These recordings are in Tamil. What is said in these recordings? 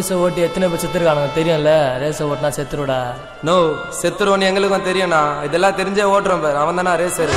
ரேஸை ஓட்டி எத்தனை பேர் செத்துருக்கானுங்க தெரியும்ல ரேஸை ஓட்டினா செத்துருடா நோ செத்துருவோன்னு எங்களுக்கும் தெரியும்ண்ணா இதெல்லாம் தெரிஞ்சே ஓட்டுறோம் பாரு அவன் தானே ரேசர்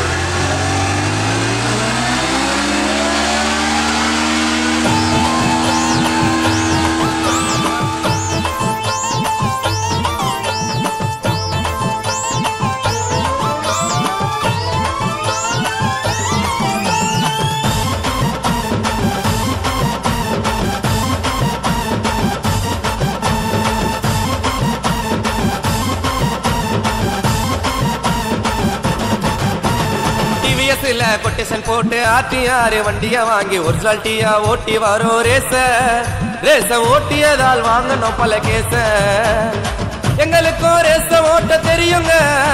டிவிஎஸ்ல கொட்டேஷன் போட்டு ஆர்டிஆர் வண்டிய வாங்கி ஒரிஜினல் டீயா ஓட்டி வரோம் ரேச ரேச ஓட்டியதால் வாங்கணும் பல கேச எங்களுக்கும் ரேச ஓட்ட தெரியுங்க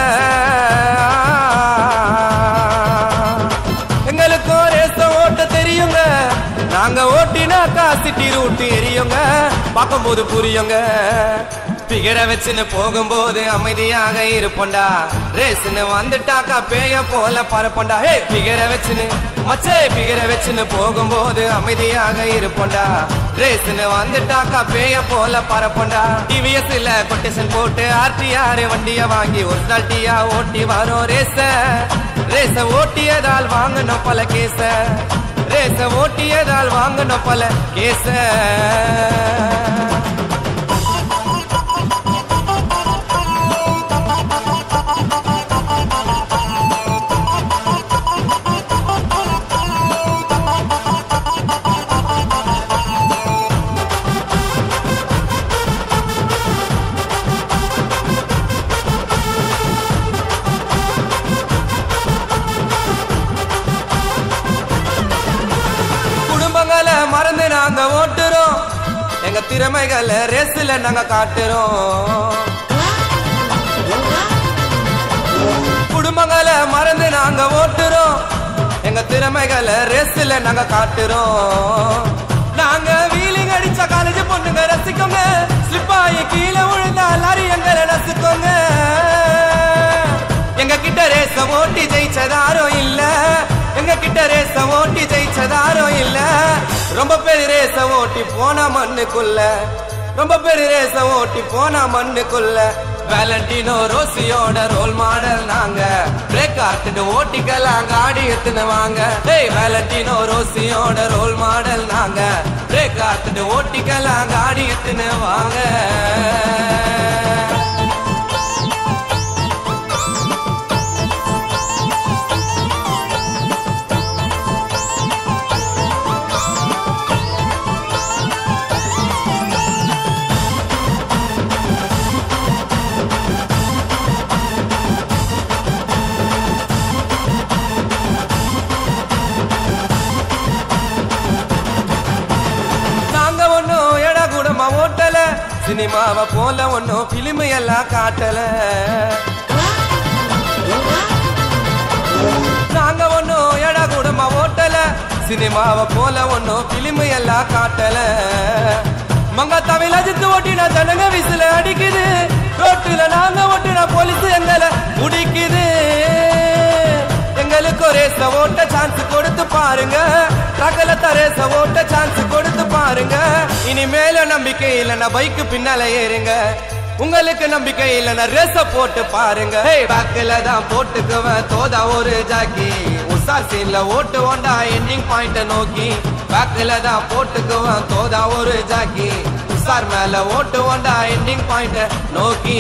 எங்களுக்கும் ரேச ஓட்ட தெரியுங்க நாங்க ஓட்டினாக்கா சிட்டி ரூட் எரியுங்க பார்க்கும்போது புரியுங்க பிகர வச்சுன்னு போகும்போது அமைதியாக இருப்போண்டா ரேஸ்னு வந்துட்டாக்கா பேய போல பரப்போண்டா ஹே பிகர வச்சுன்னு மச்சே பிகர வச்சுன்னு போகும்போது அமைதியாக இருப்போண்டா ரேஸ்னு வந்துட்டாக்கா பேய போல பரப்போண்டா டிவிஎஸ்ல கொட்டேஷன் போட்டு ஆர்டிஆர் வண்டிய வாங்கி ஒரிஜினல் டீயா ஓட்டி வரோம் ரேச ரேச ஓட்டியதால் வாங்கணும் பல கேச ரேச ஓட்டியதால் வாங்கணும் பல கேச குடும்பங்களை மறந்து நாங்க ஓட்டுறோம் எங்க திறமைகளை ரேஸ்ல நாங்க காட்டுறோம் குடும்பங்களை மறந்து நாங்க ஓட்டுறோம் எங்க திறமைகளை ரேஸ்ல நாங்க காட்டுறோம் நாங்க வீலிங் அடிச்ச காலேஜ் பொண்ணுங்க ரசிக்கோங்க ஸ்லிப்பாயி கீழே விழுந்தா லாரி எங்களை ரசிக்கோங்க எங்க கிட்ட ரேச ஓட்டி ஜெயிச்சதாரோ இல்ல எங்க கிட்ட ரேச ஓட்டி ஜெயிச்சதாரோ இல்ல ரொம்ப பேர் ரேச ஓட்டி போன மண்ணுக்குள்ள ரொம்ப பேர் ரேச ஓட்டி போன மண்ணுக்குள்ள வேலண்டினோ ரோசியோட ரோல் மாடல் நாங்க பிரேக் ஆட்டுட்டு ஓட்டிக்கலாம் காடி எத்துன வாங்க டேய் வேலண்டினோ ரோசியோட ரோல் மாடல் நாங்க பிரேக் ஆட்டுட்டு ஓட்டிக்கலாம் காடி எத்துன வாங்க நாங்க ஒன்னும் எடா கூடமா ஓட்டல சினிமாவை போல ஒன்னும் பிலிம் எல்லாம் காட்டல நாங்க ஒன்னும் எடா கூடமா ஓட்டல சினிமாவை போல ஒன்னும் பிலிம் எல்லாம் காட்டல மங்கத்தாவில் அஜித்து ஓட்டின ஜனங்க விசில அடிக்குது ரோட்டுல நாங்க ஓட்டின போலீஸ் எங்களை முடிக்குது எங்களுக்கு ஒரு ரேச ஓட்ட சான்ஸ் கொடுத்து பாருங்க ரகல தரேச ஓட்ட சான்ஸ் கொடுத்து பாருங்க இனிமேல நம்பிக்கை இல்லைன்னா பைக்கு பின்னால ஏறுங்க உங்களுக்கு நம்பிக்கை இல்லைன்னா ரேச போட்டு பாருங்க பேக்கில தான் போட்டுக்குவேன் தோதா ஒரு ஜாக்கி உசார் சீன்ல ஓட்டு ஓண்டா எண்டிங் பாயிண்ட நோக்கி பேக்கில தான் போட்டுக்குவேன் தோதா ஒரு ஜாக்கி உசார் மேல ஓட்டு ஓண்டா எண்டிங் பாயிண்ட நோக்கி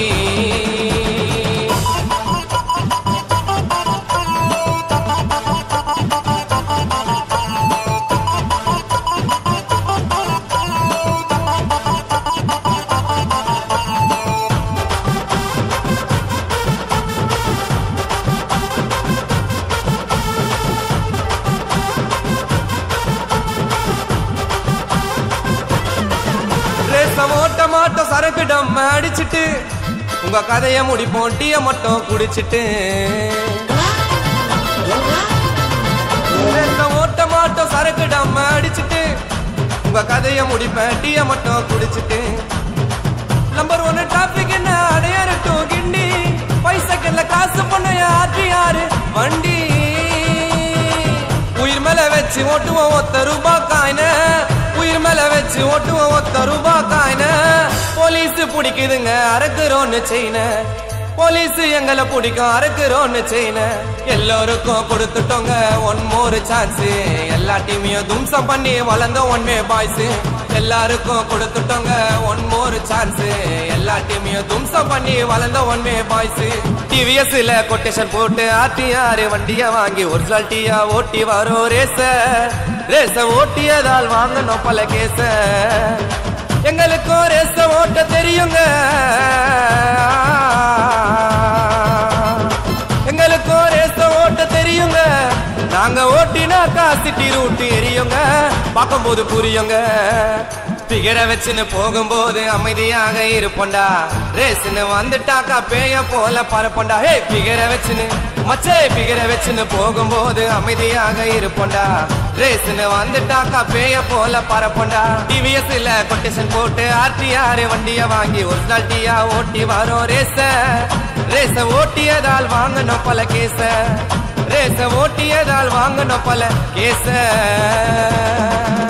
ரேச ஓட்ட மாட்டோம் சரக்கு டம் அடிச்சிட்டு உங்க கதைய முடிப்போம் டீய மட்டும் குடிச்சிட்டு ரேச ஓட்ட மாட்டோம் சரக்கு டம் அடிச்சிட்டு உங்க கதைய முடிப்பேன் டீய மட்டும் குடிச்சிட்டு நம்பர் ஒன்னு டிராபிக் என்ன அடையாறட்டும் கிண்டி ஃபைவ் செகண்ட்ல காசு பண்ண ஆற்றி யாரு வண்டி உயிர் மேல வச்சு ஓட்டுவோம் ஒத்த ரூபா காயின உயிர் மேல வச்சு ஓட்டுவோம் ஒத்த ரூபா காயின போலீஸ் பிடிக்குதுங்க அறக்குறோன்னு செய்யின போலீஸ் எங்களை பிடிக்கும் அறுக்கிறோன்னு செய்யின எல்லோருக்கும் கொடுத்துட்டோங்க ஒன் மோர் சான்ஸ் எல்லா டீமையும் தும்சம் பண்ணி வளர்ந்த ஒன்மே பாய்ஸ் எல்லாருக்கும் கொடுத்துட்டோங்க ஒன் மோர் சான்ஸ் எல்லா டீமையும் தும்சம் பண்ணி வளர்ந்த ஒன்மே பாய்ஸ் டிவிஎஸ்ல கொட்டேஷன் போட்டு ஆர்டிஆர் வண்டிய வாங்கி ஒரிஜினல் டீயா ஓட்டி வரோம் ரேச ரேச ஓட்டியதால் வாங்கணும் பல கேச எங்களுக்கும் ரேச ஓட்ட தெரியுங்க எங்களுக்கும் ரேச ஓட்ட தெரியுங்க நாங்க ஓட்டினாக்கா சிட்டி ரூட் எரியுங்க பார்க்கும்போது புரியுங்க பிகர வச்சுன்னு போகும்போது அமைதியாக இருப்போண்டா ரேஸ்னு வந்துட்டாக்கா பேய போல பரப்போண்டா ஹே பிகர வச்சுன்னு மச்சே பிகர வச்சுன்னு போகும்போது அமைதியாக இருப்போண்டா ரேஸ்னு வந்துட்டாக்கா பேய போல பரப்போண்டா டிவிஎஸ்ல கொட்டேஷன் போட்டு ஆர்டிஆர் வண்டிய வாங்கி ஒரிஜினல் டீயா ஓட்டி வரோம் ரேச ரேச ஓட்டியதால் வாங்கணும் பல கேச ரேச ஓட்டியதால் வாங்கணும் பல கேச